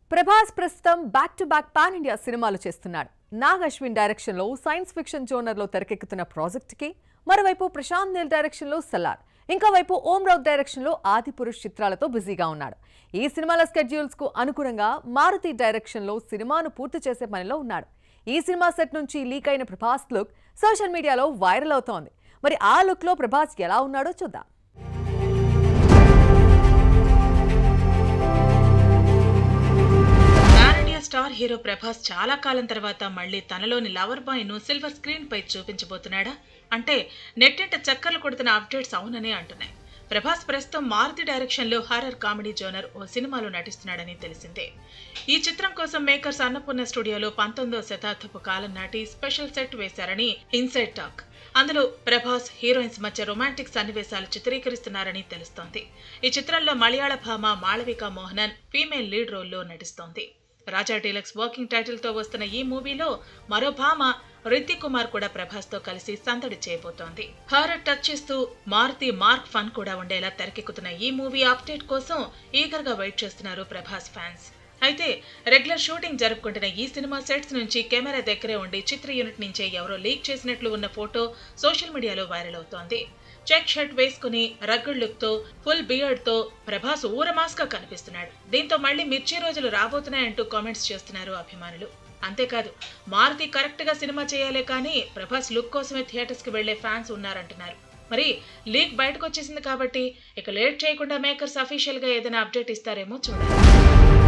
ప్రభాస్ ప్రస్తుతం back to back pan India సినిమాలు చేస్తున్నాడు నాగ్ అశ్విన్ డైరెక్షన్ లో సైన్స్ ఫిక్షన్ జోనర్ లో తెరకెక్కుతున్న ప్రాజెక్ట్ కి మరోవైపు ప్రశాంత్ నీల్ డైరెక్షన్ లో సలార్ ఇంకా వైపు ఓం రౌత్ డైరెక్షన్ లో ఆది పురుష్ చిత్రాలతో బిజీగా ఉన్నాడు ఈ సినిమాల స్కెడ్యూల్స్ కు అనుగుణంగా మారుతి డైరెక్షన్ లో సినిమాను పూర్తి చేసే పనిలో ఉన్నాడు ఈ సినిమా సెట్ నుంచి లీక్ అయిన ప్రభాస్ లుక్ సోషల్ మీడియాలో వైరల్ అవుతోంది మరి ఆ లుక్ లో ప్రభాస్ ఎలా ఉన్నాడో చూద్దాం pan India star hero Prabhas చాలా కాలం తర్వాత మళ్ళీ తనలోని లవర్ బాయ్ ను సిల్వర్ స్క్రీన్ పై చూపించబోతున్నాడా అంటే నెట్టింట చక్కర్లు కొడుతున్న అప్డేట్స్ అవుననే అంటున్నాయి ప్రభాస్ ప్రస్తుతం మారుతి డైరెక్షన్ లో హారర్ కామెడీ జోనర్ ఓ సినిమాలో నటిస్తున్నాడని తెలిసిందే ఈ చిత్రం కోసం మేకర్స్ అన్నపూర్ణ స్టూడియోలో పంతొమ్మిదో శతాబ్దపు కాలం నాటి స్పెషల్ సెట్ వేశారని ఇన్సైడ్ టాక్ అందులో ప్రభాస్ హీరోయిన్స్ మధ్య రొమాంటిక్ సన్నివేశాలు చిత్రీకరిస్తున్నారని తెలుస్తోంది ఈ చిత్రంలో మలయాళ భామ మాళవిక మోహనన్ ఫీమేల్ లీడ్ రోల్లో నటిస్తోంది రాజా డీలక్స్ వర్కింగ్ టైటిల్ తో వస్తున్న ఈ మూవీలో మరో భామ రితిక్ కుమార్ కూడా ప్రభాస్ తో కలిసి సందడి చేయబోతోంది హారర్ టచ్ చేస్తూ మారుతి మార్క్ ఫన్ కూడా ఉండేలా తెరకెక్కుతున్న ఈ మూవీ అప్డేట్ కోసం ఈగర్ గా వెయిట్ చేస్తున్నారు ప్రభాస్ ఫ్యాన్స్ అయితే రెగ్యులర్ షూటింగ్ జరుపుకుంటున్న ఈ సినిమా సెట్స్ నుంచి కెమెరా దగ్గరే ఉండి చిత్ర యూనిట్ నుంచే ఎవరో లీక్ చేసినట్లు ఉన్న ఫోటో సోషల్ మీడియాలో వైరల్ అవుతోంది చెక్ షర్ట్ వేసుకుని రగ్గుడ్ లుక్ తో ఫుల్ బియర్డ్ తో ప్రభాస్ ఊరమాస్గా కనిపిస్తున్నాడు దీంతో మళ్ళీ మిర్చి రోజులు రాబోతున్నాయంటూ కామెంట్స్ చేస్తున్నారు అభిమానులు అంతేకాదు మారుతి కరెక్ట్ గా సినిమా చేయాలే కానీ ప్రభాస్ లుక్ కోసమే థియేటర్స్ కి వెళ్లే ఫ్యాన్స్ ఉన్నారంటున్నారు మరి లీక్ బయటకు వచ్చేసింది కాబట్టి ఇక లేట్ చేయకుండా మేకర్స్ అఫీషియల్ గా ఏదైనా అప్డేట్ ఇస్తారేమో చూడాలి